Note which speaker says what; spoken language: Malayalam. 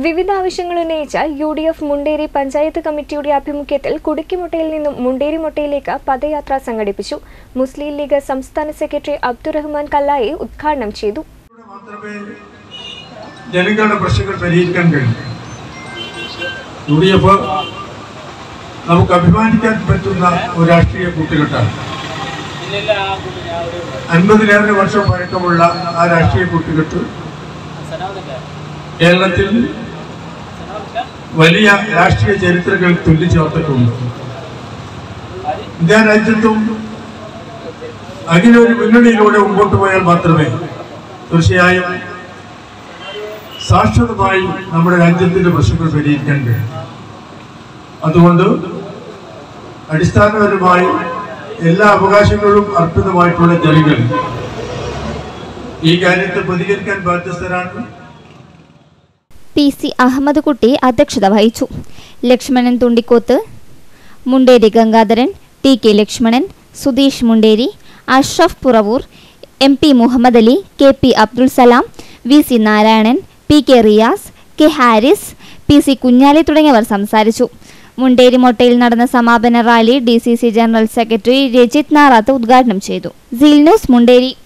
Speaker 1: വിവിധ ആവശ്യങ്ങൾ ഉന്നയിച്ച U D F Munderi panchayat കമ്മിറ്റിയുടെ ആഭിമുഖ്യത്തിൽ കുടുക്കിമുട്ടയിൽ നിന്നും മുണ്ടേരിമുട്ടയിലേക്ക് പദയാത്ര സംഘടിപ്പിച്ചു മുസ്ലിം ലീഗ് സംസ്ഥാന സെക്രട്ടറി അബ്ദുറഹ്മാൻ കല്ലായി ഉദ്ഘാടനം ചെയ്തു
Speaker 2: ഇതിലൂടെ മാത്രമേ ജനങ്ങളുടെ പ്രശ്നങ്ങൾ പരിഹരിക്കാൻ കഴിയൂ യു ഡി എഫ് നമുക്ക് അഭിമാനിക്കാൻ പറ്റുന്ന ഒരു രാഷ്ട്രീയ കൂട്ടുകെട്ടാണ് അൻപതിലേറെ വർഷം പഴക്കമുള്ള ആ രാഷ്ട്രീയ കൂട്ടുകെട്ട് കേരളത്തിൽ വലിയ രാഷ്ട്രീയ ചരിത്രങ്ങൾ തുല്ലിച്ചേർത്തിട്ടുണ്ട് ഇന്ത്യ രാജ്യത്തും അങ്ങനെ ഒരു മുന്നണിയിലൂടെ മുമ്പോട്ട് പോയാൽ മാത്രമേ തീർച്ചയായും സാക്ഷരതമായി നമ്മുടെ രാജ്യത്തിന്റെ പ്രശ്നങ്ങൾ പരിഹരിക്കാൻ കഴിയും അതുകൊണ്ട് അടിസ്ഥാനപരമായി എല്ലാ അവകാശങ്ങളും അർപ്പിതമായിട്ടുള്ള ജനങ്ങൾ ഈ കാര്യത്തിൽ പ്രതികരിക്കാൻ ബാധ്യസ്ഥരാണ്
Speaker 3: പി സി അഹമ്മദ് കുട്ടി അധ്യക്ഷത വഹിച്ചു Lakshmanan Thundikkoth Munderi Gangadharan T K Lakshmanan Sudheesh Munderi Ashraf Puravoor M P Muhammad Ali K P Abdul Salam V C Narayanan P K Riyas K Haris P C Kunhali തുടങ്ങിയവർ സംസാരിച്ചു മുണ്ടേരി മൊട്ടയിൽ നടന്ന സമാപന rally D C C general secretary Rajith Narath ഉദ്ഘാടനം ചെയ്തു സീൽ ന്യൂസ് മുണ്ടേരി